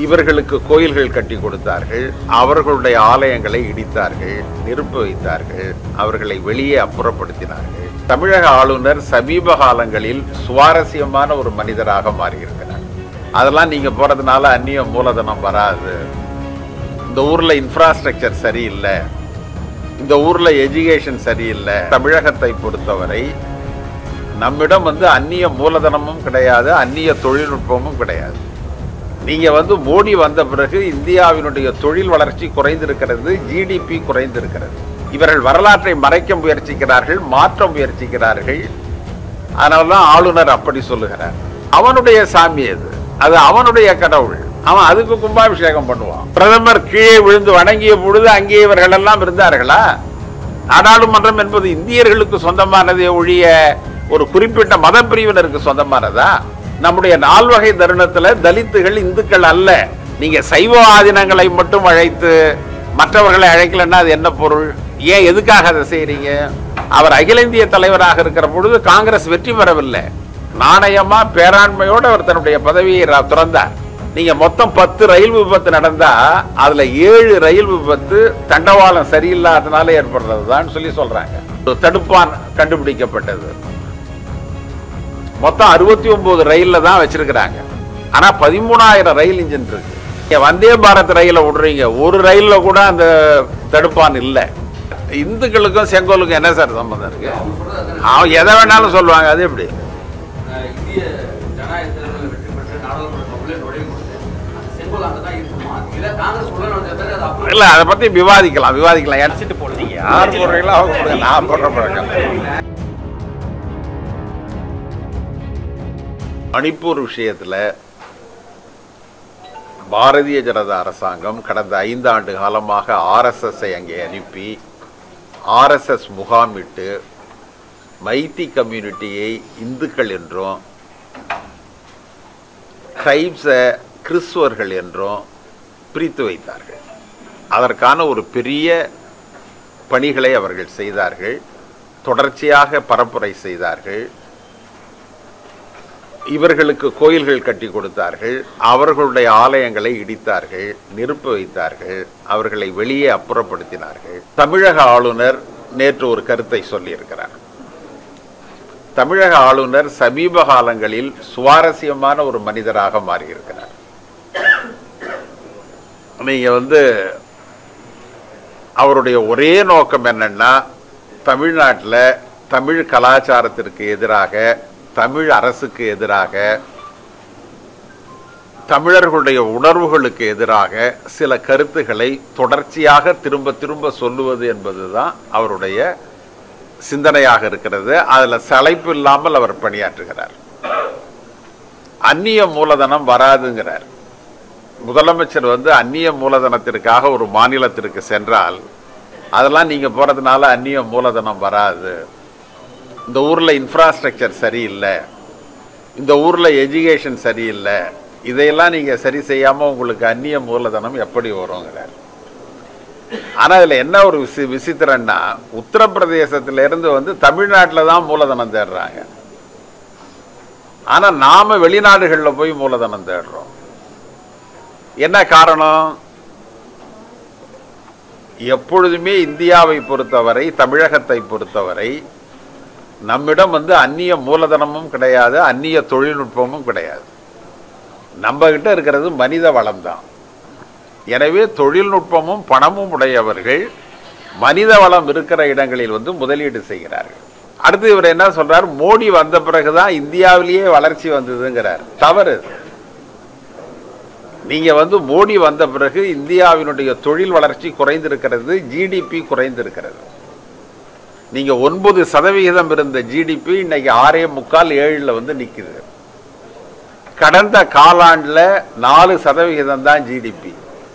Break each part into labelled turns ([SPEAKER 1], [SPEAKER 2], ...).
[SPEAKER 1] இவர்களுக்கு கோயில்கள் கட்டி கொடுத்தார்கள் அவர்களுடைய ஆலயங்களை இடித்தார்கள் நெருப்பு வைத்தார்கள் அவர்களை வெளியே அப்புறப்படுத்தினார்கள் தமிழக ஆளுநர் சமீப காலங்களில் சுவாரஸ்யமான ஒரு மனிதராக மாறியிருக்கிறார் அதெல்லாம் நீங்க போறதுனால அந்நிய மூலதனம் வராது இந்த ஊர்ல இன்ஃப்ராஸ்ட்ரக்சர் சரியில்லை இந்த ஊர்ல எஜுகேஷன் சரியில்லை தமிழகத்தை பொறுத்தவரை நம்மிடம் வந்து அந்நிய மூலதனமும் கிடையாது அந்நிய தொழில்நுட்பமும் கிடையாது நீங்க வந்து மோடி வந்த பிறகு இந்தியாவினுடைய தொழில் வளர்ச்சி குறைந்திருக்கிறது ஜிடிபி குறைந்திருக்கிறது இவர்கள் வரலாற்றை மறைக்க முயற்சிக்கிறார்கள் மாற்ற முயற்சிக்கிறார்கள் அதனாலதான் ஆளுநர் அப்படி சொல்லுகிறார் அவனுடைய சாமி அது அது அவனுடைய கடவுள் அவன் அதுக்கு கும்பாபிஷேகம் பண்ணுவான் பிரதமர் கீழே விழுந்து வணங்கிய பொழுது அங்கே இவர்கள் எல்லாம் இருந்தார்களா நாடாளுமன்றம் என்பது இந்தியர்களுக்கு சொந்தமானதே ஒழிய ஒரு குறிப்பிட்ட மத பிரிவினருக்கு சொந்தமானதா நம்முடைய நால்வகை தருணத்துல தலித்துகள் இந்துக்கள் அல்ல நீங்க சைவ ஆதீனங்களை மட்டும் அழைத்து மற்றவர்களை அழைக்கலன்னா அது என்ன பொருள் ஏன் எதுக்காக அதை செய்றீங்க அவர் அகில இந்திய தலைவராக இருக்கிற பொழுது காங்கிரஸ் வெற்றி பெறவில்லை நாணயமா பேராண்மையோடு அவர் தன்னுடைய பதவியை ர- துறந்தார் நீங்க மொத்தம் பத்து ரயில் விபத்து நடந்தா அதுல ஏழு ரயில் விபத்து தண்டவாளம் சரியில்லாதனால ஏற்படுறதுதான் சொல்லி சொல்றாங்க ஒரு தடுப்பான் கண்டுபிடிக்கப்பட்டது மொத்தம் அறுபத்தி ஒன்பது ரயில்ல தான் வச்சிருக்கிறாங்க ஆனா பதிமூணாயிரம் ரயில் இன்ஜின் இருக்கு நீங்க வந்தே பாரத் ரயில விடுறீங்க ஒரு ரயில்ல கூட அந்த தடுப்பான் இல்ல இந்துக்களுக்கும் செங்கோலுக்கும் என்ன சார் சம்பந்தம் இருக்கு அவன் எதை வேணாலும் சொல்லுவாங்க அது எப்படி
[SPEAKER 2] அஹ் இந்திய ஜனநாயக தேர்தலில் வெற்றி பெற்று நாடாளுமன்ற உள்ளே நுழையும் பொழுது அந்த செங்கோல் அங்கே தான் இருக்குமா இல்லை காங்கிரஸ் உள்ள நுழைஞ்சா அது அப்புறம்
[SPEAKER 1] இல்ல அதை பத்தி விவாதிக்கலாம் விவாதிக்கலாம் அடிச்சுட்டு போடுறீங்க யார் போடுறீங்களோ அவங்க போடுங்க நான் போடுற பழக்கம் இல்லை. மணிப்பூர் விஷயத்துல பாரதிய ஜனதா அரசாங்கம் கடந்த ஐந்து ஆண்டு காலமாக ஆர்எஸ்எஸ்ஐ அங்கே அனுப்பி ஆர்எஸ்எஸ் முகாமிட்டு மைத்தி கம்யூனிட்டியை இந்துக்கள் என்றும் ட்ரைப்ஸை கிறிஸ்துவர்கள் என்றும் பிரித்து வைத்தார்கள் அதற்கான ஒரு பெரிய பணிகளை அவர்கள் செய்தார்கள் தொடர்ச்சியாக பரப்புரை செய்தார்கள் இவர்களுக்கு கோயில்கள் கட்டி கொடுத்தார்கள் அவர்களுடைய ஆலயங்களை இடித்தார்கள் நெருப்பு வைத்தார்கள் அவர்களை வெளியே அப்புறப்படுத்தினார்கள் தமிழக ஆளுநர் நேற்று ஒரு கருத்தை சொல்லியிருக்கிறார் தமிழக ஆளுநர் சமீப காலங்களில் சுவாரஸ்யமான ஒரு மனிதராக மாறியிருக்கிறார் நீங்க வந்து அவருடைய ஒரே நோக்கம் என்னன்னா தமிழ்நாட்டில் தமிழ் கலாச்சாரத்திற்கு எதிராக தமிழ் அரசுக்கு எதிராக தமிழர்களுடைய உணர்வுகளுக்கு எதிராக சில கருத்துக்களை தொடர்ச்சியாக திரும்ப திரும்ப சொல்லுவது என்பதுதான் அவருடைய சிந்தனையாக இருக்கிறது அதுல சளைப்பு இல்லாமல் அவர் பணியாற்றுகிறார் அந்நிய மூலதனம் வராதுங்கிறார் முதலமைச்சர் வந்து அந்நிய மூலதனத்திற்காக ஒரு மாநிலத்திற்கு சென்றால் அதெல்லாம் நீங்க போறதுனால அந்நிய மூலதனம் வராது இந்த ஊர்ல இன்ஃப்ராஸ்ட்ரக்சர் சரியில்லை இந்த ஊர்ல எஜுகேஷன் சரியில்லை இதையெல்லாம் நீங்க சரி செய்யாம உங்களுக்கு அந்நிய மூலதனம் எப்படி வருங்கிறார் ஆனா இதுல என்ன ஒரு விசி விசித்திரம்னா உத்தரப்பிரதேசத்துல இருந்து வந்து தமிழ்நாட்டில் தான் மூலதனம் தேடுறாங்க ஆனா நாம வெளிநாடுகள்ல போய் மூலதனம் தேடுறோம் என்ன காரணம் எப்பொழுதுமே இந்தியாவை பொறுத்தவரை தமிழகத்தை பொறுத்தவரை நம்மிடம் வந்து அந்நிய மூலதனமும் கிடையாது அந்நிய தொழில்நுட்பமும் கிடையாது நம்ம கிட்ட இருக்கிறது மனித வளம் தான் எனவே தொழில்நுட்பமும் பணமும் உடையவர்கள் மனித வளம் இருக்கிற இடங்களில் வந்து முதலீடு செய்கிறார்கள் அடுத்து இவர் என்ன சொல்றார் மோடி வந்த பிறகுதான் இந்தியாவிலேயே வளர்ச்சி வந்ததுங்கிறார் தவறு நீங்க வந்து மோடி வந்த பிறகு இந்தியாவினுடைய தொழில் வளர்ச்சி குறைந்திருக்கிறது ஜிடிபி குறைந்திருக்கிறது நீங்க ஒன்பது சதவிகிதம் இருந்த ஜிடிபி இன்னைக்கு ஆறே முக்கால் ஏழுல வந்து நிக்குது கடந்த காலாண்டுல நாலு சதவிகிதம் தான் ஜிடிபி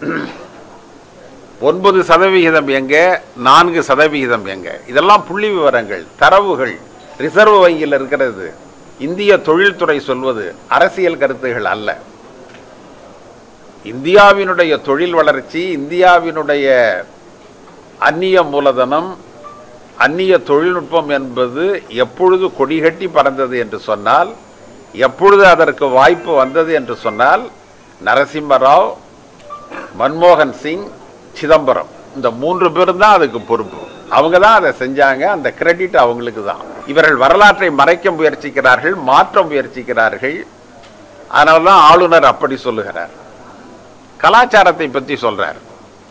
[SPEAKER 1] ஒன்பது சதவிகிதம் எங்க நான்கு சதவிகிதம் எங்க இதெல்லாம் புள்ளி விவரங்கள் தரவுகள் ரிசர்வ் வங்கியில் இருக்கிறது இந்திய தொழில்துறை சொல்வது அரசியல் கருத்துகள் அல்ல இந்தியாவினுடைய தொழில் வளர்ச்சி இந்தியாவினுடைய அந்நிய மூலதனம் அந்நிய தொழில்நுட்பம் என்பது எப்பொழுது கொடிகட்டி பறந்தது என்று சொன்னால் எப்பொழுது அதற்கு வாய்ப்பு வந்தது என்று சொன்னால் நரசிம்மராவ் மன்மோகன் சிங் சிதம்பரம் இந்த மூன்று பேரும் தான் அதுக்கு பொறுப்பு அவங்க தான் அதை செஞ்சாங்க அந்த கிரெடிட் அவங்களுக்கு தான் இவர்கள் வரலாற்றை மறைக்க முயற்சிக்கிறார்கள் மாற்ற முயற்சிக்கிறார்கள் அதனால தான் ஆளுநர் அப்படி சொல்லுகிறார் கலாச்சாரத்தை பற்றி சொல்றார்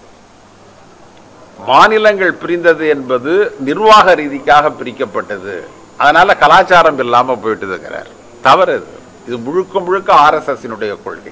[SPEAKER 1] மாநிலங்கள் பிரிந்தது என்பது நிர்வாக ரீதிக்காக பிரிக்கப்பட்டது அதனால கலாச்சாரம் இல்லாம போயிட்டுதுங்கிறார் தவறு இது இது முழுக்க முழுக்க ஆர்எஸ்எஸ்னுடைய கொள்கை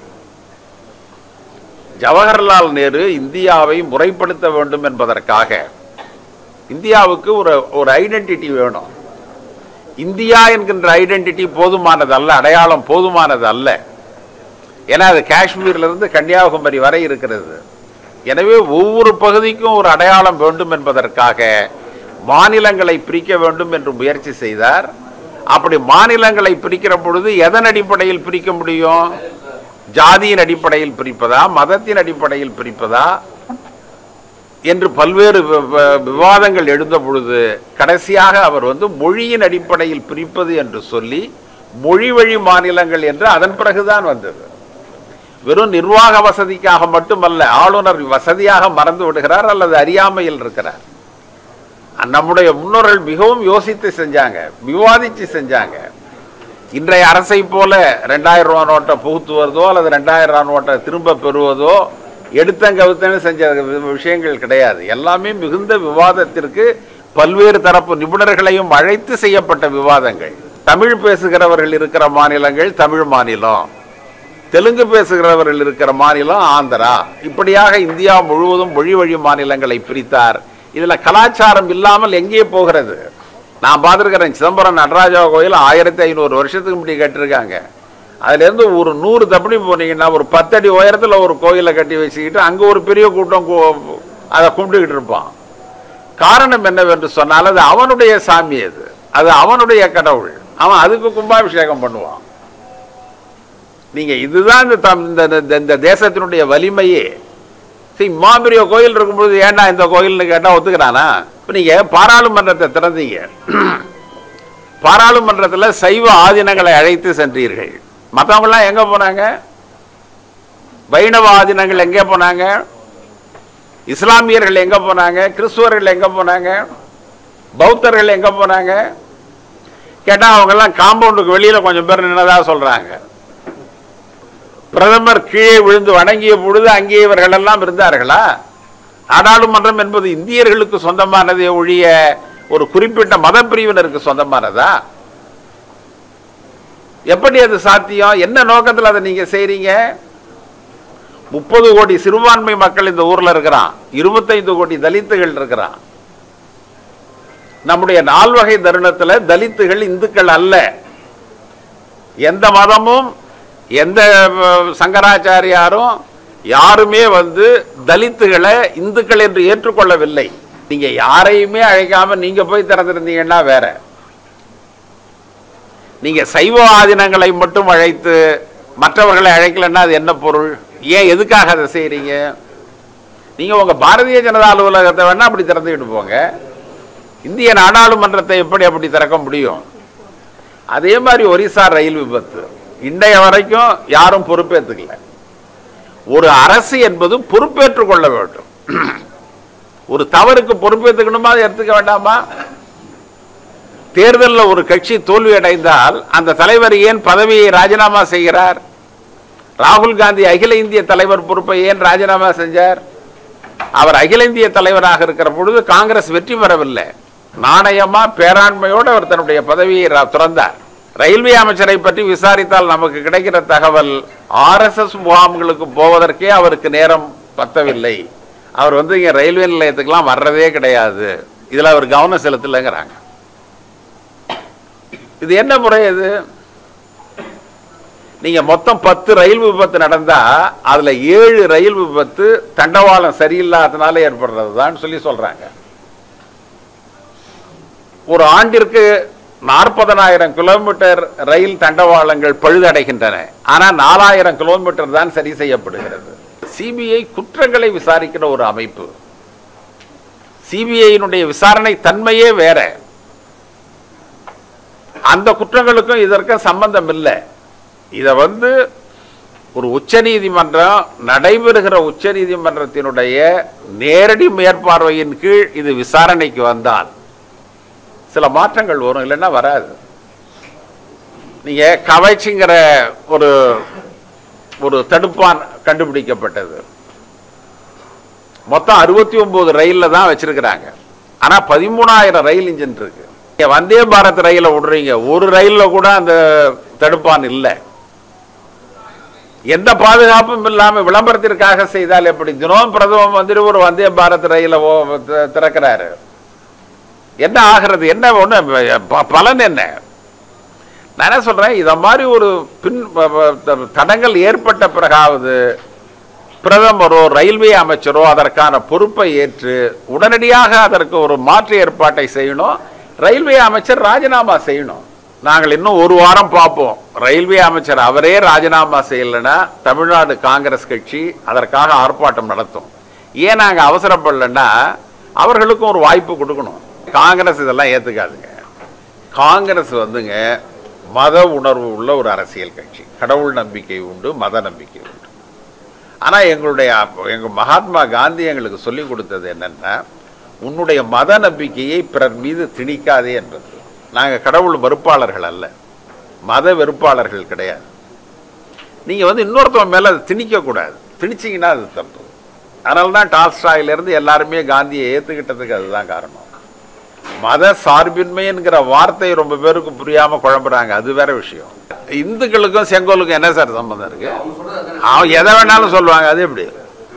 [SPEAKER 1] ஜவஹர்லால் நேரு இந்தியாவை முறைப்படுத்த வேண்டும் என்பதற்காக இந்தியாவுக்கு ஒரு ஒரு ஐடென்டிட்டி வேணும் இந்தியா என்கின்ற ஐடென்டிட்டி போதுமானது அல்ல அடையாளம் போதுமானது அல்ல ஏன்னா அது காஷ்மீர்ல இருந்து கன்னியாகுமரி வரை இருக்கிறது எனவே ஒவ்வொரு பகுதிக்கும் ஒரு அடையாளம் வேண்டும் என்பதற்காக மாநிலங்களை பிரிக்க வேண்டும் என்று முயற்சி செய்தார் அப்படி மாநிலங்களை பிரிக்கிற பொழுது எதன் அடிப்படையில் பிரிக்க முடியும் ஜாதியின் அடிப்படையில் பிரிப்பதா மதத்தின் அடிப்படையில் பிரிப்பதா என்று பல்வேறு வி- வி- விவாதங்கள் எழுந்த பொழுது கடைசியாக அவர் வந்து மொழியின் அடிப்படையில் பிரிப்பது என்று சொல்லி மொழி வழி மாநிலங்கள் என்று அதன் பிறகுதான் வந்தது வெறும் நிர்வாக வசதிக்காக மட்டுமல்ல ஆளுநர் வசதியாக மறந்து விடுகிறார் அல்லது அறியாமையில் இருக்கிறார் நம்முடைய முன்னோர்கள் மிகவும் யோசித்து செஞ்சாங்க விவாதிச்சு செஞ்சாங்க இன்றைய அரசை போல ரெண்டாயிரம் ரூபா நோட்டை புகுத்துவதோ அல்லது ரெண்டாயிரம் ரூபா நோட்டை திரும்ப பெறுவதோ எடுத்தங்கவுத்தன்னு செஞ்ச வி- விஷயங்கள் கிடையாது எல்லாமே மிகுந்த விவாதத்திற்கு பல்வேறு தரப்பு நிபுணர்களையும் அழைத்து செய்யப்பட்ட விவாதங்கள் தமிழ் பேசுகிறவர்கள் இருக்கிற மாநிலங்கள் தமிழ் மாநிலம் தெலுங்கு பேசுகிறவர்கள் இருக்கிற மாநிலம் ஆந்திரா இப்படியாக இந்தியா முழுவதும் மொழி வழி மாநிலங்களை பிரித்தார் இதுல கலாச்சாரம் இல்லாமல் எங்கே போகிறது நான் பார்த்துருக்கிறேன் சிதம்பரம் நடராஜா கோயில் ஆயிரத்தி ஐநூறு வருஷத்துக்கு முன்னாடி கட்டிருக்காங்க அதுல இருந்து ஒரு நூறு தப்படி போனீங்கன்னா ஒரு பத்தடி உயரத்துல ஒரு கோயிலை கட்டி வச்சுக்கிட்டு அங்க ஒரு பெரிய கூட்டம் கு- அதை கும்பிட்டுக்கிட்டு இருப்பான் காரணம் என்னவென்று சொன்னால் அது அவனுடைய சாமி அது அது அவனுடைய கடவுள் அவன் அதுக்கு கும்பாபிஷேகம் பண்ணுவான் நீங்க இதுதான் இந்த தம்- இந்த- இந்த- இந்த தேசத்தினுடைய வலிமையே சரி மாபெரிய கோயில் இருக்கும்பொழுது ஏன்டா இந்த கோயில்னு கேட்டா ஒத்துக்கிறானா இப்ப நீங்க பாராளுமன்றத்தை திறந்தீங்க பாராளுமன்றத்துல சைவ ஆதீனங்களை அழைத்து சென்றீர்கள் மற்றவங்களாம் எங்க போனாங்க வைணவ ஆதீனங்கள் எங்கே போனாங்க இஸ்லாமியர்கள் எங்க போனாங்க கிறிஸ்துவர்கள் எங்க போனாங்க பௌத்தர்கள் எங்க போனாங்க கேட்டா அவங்க எல்லாம் காம்பவுண்டுக்கு வெளியில கொஞ்சம் பேர் நின்னதா சொல்றாங்க பிரதமர் கீழே விழுந்து வணங்கிய பொழுது அங்கே இவர்கள் எல்லாம் இருந்தார்களா நாடாளுமன்றம் என்பது இந்தியர்களுக்கு சொந்தமானதே ஒழிய ஒரு குறிப்பிட்ட மத பிரிவினருக்கு சொந்தமானதா எப்படி அது சாத்தியம் என்ன நோக்கத்தில் அதை நீங்க செய்றீங்க முப்பது கோடி சிறுபான்மை மக்கள் இந்த ஊர்ல இருக்கிறான் இருபத்தைந்து கோடி தலித்துகள் இருக்கிறான் நம்முடைய நால்வகை தருணத்துல தலித்துகள் இந்துக்கள் அல்ல எந்த மதமும் எந்த அஹ், சங்கராச்சாரியாரும் யாருமே வந்து தலித்துகளை இந்துக்கள் என்று ஏற்றுக்கொள்ளவில்லை நீங்க யாரையுமே அழைக்காம நீங்க போய் திறந்திருந்தீங்கன்னா வேற நீங்க சைவ ஆதீனங்களை மட்டும் அழைத்து மற்றவர்களை அழைக்கலன்னா அது என்ன பொருள் ஏன் எதுக்காக அதை செய்றீங்க நீங்க உங்க பாரதிய ஜனதா அலுவலகத்தை வேணா அப்படி திறந்துக்கிட்டு போங்க இந்திய நாடாளுமன்றத்தை எப்படி அப்படி திறக்க முடியும் அதே மாதிரி ஒரிசா ரயில் விபத்து இன்றைய வரைக்கும் யாரும் பொறுப்பேற்றுக்கல ஒரு அரசு என்பது பொறுப்பேற்றுக் கொள்ள வேண்டும் ஒரு தவறுக்கு பொறுப்பேற்றுக்கணுமா அதை எடுத்துக்க வேண்டாமா தேர்தலில் ஒரு கட்சி தோல்வி அடைந்தால் அந்த தலைவர் ஏன் பதவியை ராஜினாமா செய்கிறார் ராகுல் காந்தி அகில இந்திய தலைவர் பொறுப்பை ஏன் ராஜினாமா செஞ்சார் அவர் அகில இந்திய தலைவராக இருக்கிற பொழுது காங்கிரஸ் வெற்றி பெறவில்லை நாணயமா பேராண்மையோடு அவர் தன்னுடைய பதவியை ரா- துறந்தார் ரயில்வே அமைச்சரை பற்றி விசாரித்தால் நமக்கு கிடைக்கிற தகவல் ஆர்எஸ்எஸ் முகாம்களுக்கு போவதற்கே அவருக்கு நேரம் பத்தவில்லை அவர் வந்து இங்க ரயில்வே நிலையத்துக்கெல்லாம் வர்றதே கிடையாது இதுல அவர் கவனம் செலுத்தலைங்கிறாங்க இது என்ன முறை இது நீங்க மொத்தம் பத்து ரயில் விபத்து நடந்தா அதுல ஏழு ரயில் விபத்து தண்டவாளம் சரியில்லாதனால ஏற்படுறது சொல்லி சொல்றாங்க ஒரு ஆண்டிற்கு நாற்பதனாயிரம் கிலோமீட்டர் ரயில் தண்டவாளங்கள் பழுதடைகின்றன ஆனா நாலாயிரம் கிலோமீட்டர் தான் சரி செய்யப்படுகிறது சிபிஐ குற்றங்களை விசாரிக்கிற ஒரு அமைப்பு சிபிஐயினுடைய விசாரணை தன்மையே வேற அந்த குற்றங்களுக்கும் இதற்கும் சம்பந்தம் இல்லை இதை வந்து ஒரு உச்சநீதிமன்றம் நடைபெறுகிற உச்சநீதிமன்றத்தினுடைய நேரடி மேற்பார்வையின் கீழ் இது விசாரணைக்கு வந்தால் சில மாற்றங்கள் வரும் இல்லைன்னா வராது நீங்க கவைச்சிங்கிற ஒரு ஒரு தடுப்பான் கண்டுபிடிக்கப்பட்டது மொத்தம் அறுபத்தி ஒன்பது ரயில்ல தான் வச்சிருக்கிறாங்க ஆனா பதிமூணாயிரம் ரயில் இன்ஜின் இருக்கு நீங்க வந்தே பாரத் ரயில விடுறீங்க ஒரு ரயில்ல கூட அந்த தடுப்பான் இல்லை எந்த பாதுகாப்பும் இல்லாம விளம்பரத்திற்காக செய்தால் எப்படி தினம் பிரதம மந்திரி ஒரு வந்தே பாரத் ரயில ஓ- தி- திறக்கிறாரு என்ன ஆகிறது என்ன ஒண்ணு ப- பலன் என்ன நான் என்ன சொல்றேன் இத மாதிரி ஒரு பின் ப- ப- தடங்கள் ஏற்பட்ட பிறகாவது பிரதமரோ ரயில்வே அமைச்சரோ அதற்கான பொறுப்பை ஏற்று உடனடியாக அதற்கு ஒரு மாற்று ஏற்பாட்டை செய்யணும் ரயில்வே அமைச்சர் ராஜினாமா செய்யணும் நாங்கள் இன்னும் ஒரு வாரம் பார்ப்போம் ரயில்வே அமைச்சர் அவரே ராஜினாமா செய்யலைன்னா தமிழ்நாடு காங்கிரஸ் கட்சி அதற்காக ஆர்ப்பாட்டம் நடத்தும் ஏன் நாங்கள் அவசரப்படலைன்னா அவர்களுக்கும் ஒரு வாய்ப்பு கொடுக்கணும் காங்கிரஸ் இதெல்லாம் ஏற்றுக்காதுங்க காங்கிரஸ் வந்துங்க மத உணர்வு உள்ள ஒரு அரசியல் கட்சி கடவுள் நம்பிக்கை உண்டு மத நம்பிக்கை உண்டு ஆனால் எங்களுடைய எங்கள் மகாத்மா காந்தி எங்களுக்கு சொல்லி கொடுத்தது என்னன்னா உன்னுடைய மத நம்பிக்கையை பிறர் மீது திணிக்காதே என்பது நாங்கள் கடவுள் வெறுப்பாளர்கள் அல்ல மத வெறுப்பாளர்கள் கிடையாது நீங்கள் வந்து இன்னொருத்தவன் மேலே அதை திணிக்கக்கூடாது திணிச்சிங்கன்னா அது தப்பு அதனால தான் டால்ஸ்டாயிலிருந்து எல்லாருமே காந்தியை ஏற்றுக்கிட்டதுக்கு அதுதான் காரணம் மத சார்பின்மைங்கிற வார்த்தை ரொம்ப பேருக்கு புரியாம குழம்புறாங்க அது வேற விஷயம் இந்துக்களுக்கும் செங்கோலுக்கும் என்ன சார் சம்பந்தம் இருக்கு
[SPEAKER 2] அவங்க சொல்றது அதானே.
[SPEAKER 1] அவன் எதை வேணாலும் சொல்லுவாங்க அது எப்படி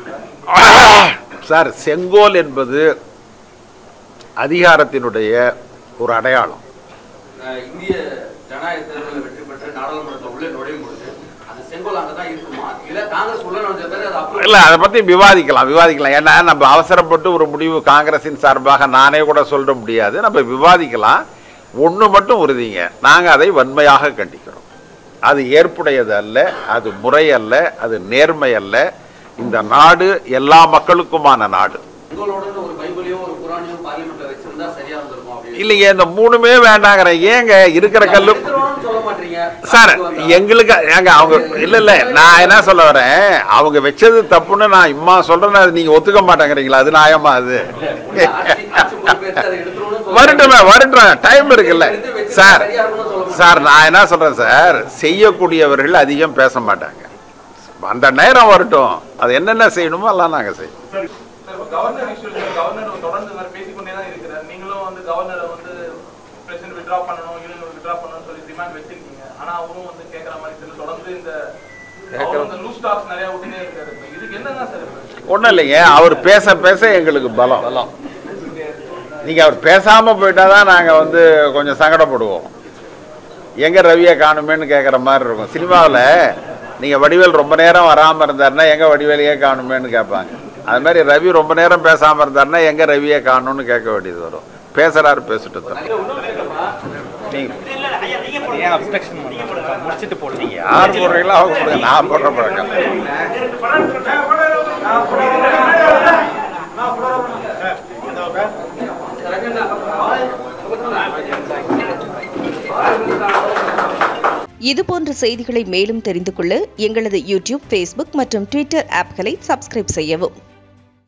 [SPEAKER 1] சார் செங்கோல் என்பது அதிகாரத்தினுடைய ஒரு அடையாளம்
[SPEAKER 2] அஹ் இந்திய ஜனநாயக தேர்தலில் வெற்றி பெற்று நாடாளுமன்றத்தில் உள்ளே நுழையும் பொழுது அந்த செங்கோல் அங்கதான் இருக்குமா இல்ல காங்கிரஸ் உள்ள நுழைஞ்ச பிறகு அது அப்புறம்
[SPEAKER 1] இல்ல அதை பத்தி விவாதிக்கலாம் விவாதிக்கலாம் ஏன்னா நம்ம அவசரப்பட்டு ஒரு முடிவு காங்கிரசின் சார்பாக நானே கூட சொல்ல முடியாது நம்ம விவாதிக்கலாம் ஒண்ணு மட்டும் உறுதிங்க நாங்க அதை வன்மையாக கண்டிக்கிறோம் அது ஏற்புடையது அல்ல அது முறை அல்ல அது நேர்மை அல்ல இந்த நாடு எல்லா மக்களுக்குமான நாடு
[SPEAKER 2] உங்களோட ஒரு பைபிளையோ ஒரு குரானையோ பார்லிமெண்ட்ல வச்சிருந்தா சரியா இருந்திருக்கும் அப்படின்னு
[SPEAKER 1] இல்லைங்க இந்த மூணுமே வேண்டாங்கிற ஏங்க இருக்கிற கல்லு
[SPEAKER 2] எடுத்துருவோம்னு சொல்ல மாட்டீங்க
[SPEAKER 1] சார்
[SPEAKER 2] அதுக்கு வந்தா-
[SPEAKER 1] எங்களுக்கு ஏங்க அவங்க இல்ல இல்ல நான் என்ன சொல்ல வரேன் அவங்க வச்சது தப்புன்னு நான் இம்மா சொல்றேன் அது நீங்க ஒத்துக்க மாட்டேங்கிறீங்களா அது நியாயமா அது
[SPEAKER 2] ஆட்சி- ஆட்சி பொறுப்பேற்று அதை எடுத்துருவோம்னு சொல்ல
[SPEAKER 1] வரட்டுமே வரட்டும் டைம் இருக்குல்ல
[SPEAKER 2] எடுத்து வச்சு
[SPEAKER 1] சார்
[SPEAKER 2] சரியா இருக்கும்னு சொல்ல மாட்டீங்க.
[SPEAKER 1] சார் நான் என்ன சொல்றேன் சார் செய்யக்கூடியவர்கள் அதிகம் பேச மாட்டாங்க அந்த நேரம் வரட்டும் அது என்னென்ன செய்யணுமோ எல்லாம் நாங்க செய்வோம்
[SPEAKER 3] சார் இப்ப கவர்னர் இஷ்யூல கவர்னர் தொடர்ந்து வேற பேசிக்கொண்டே தான் இருக்கிறார் நீங்களும் வந்து கவர்னரை வந்து பிரசிடென்ட் வித்ரா பண்ணணும் யூனியன் வித்ரா பண்ணணும்னு சொல்லி டிமாண்ட் வச்சிருக்கீங்க ஆனா அவரும் வந்து கேட்கற மாதிரி தெரியல தொடர்ந்து இந்த அவர் வந்து லூஸ் டாக்ஸ் நிறைய விட்டுனே இருக்காரு இப்ப இதுக்கு என்னங்க சார் இப்ப?
[SPEAKER 1] ஒண்ணும் இல்லைங்க அவர் பேச பேச எங்களுக்கு பலம் நீங்க அவர் பேசாம போயிட்டாதான் நாங்க வந்து கொஞ்சம் சங்கடப்படுவோம் எங்க ரவியை காணுமேன்னு கேட்குற மாதிரி இருக்கும் சினிமாவில் நீங்க வடிவேல் ரொம்ப நேரம் வராம இருந்தாருன்னா எங்க வடிவேலையே காணுமேன்னு கேட்பாங்க அது மாதிரி ரவி ரொம்ப நேரம் பேசாம இருந்தாருன்னா எங்க ரவியை காணும்னு கேட்க வேண்டியது வரும் பேசுறாரு பேசிட்டு தான் நீங்க
[SPEAKER 4] ஏன் அப்ஸ்ட்ரக்ஷன் முடிச்சிட்டு போடுறீங்க
[SPEAKER 1] யார் போடுறீங்களோ அவங்க போடுங்க நான் போடுற பழக்கம்
[SPEAKER 5] இதுபோன்ற செய்திகளை மேலும் தெரிந்து கொள்ள எங்களது யூடியூப் ஃபேஸ்புக் மற்றும் ட்விட்டர் ஆப்களை சப்ஸ்கிரைப் செய்யவும்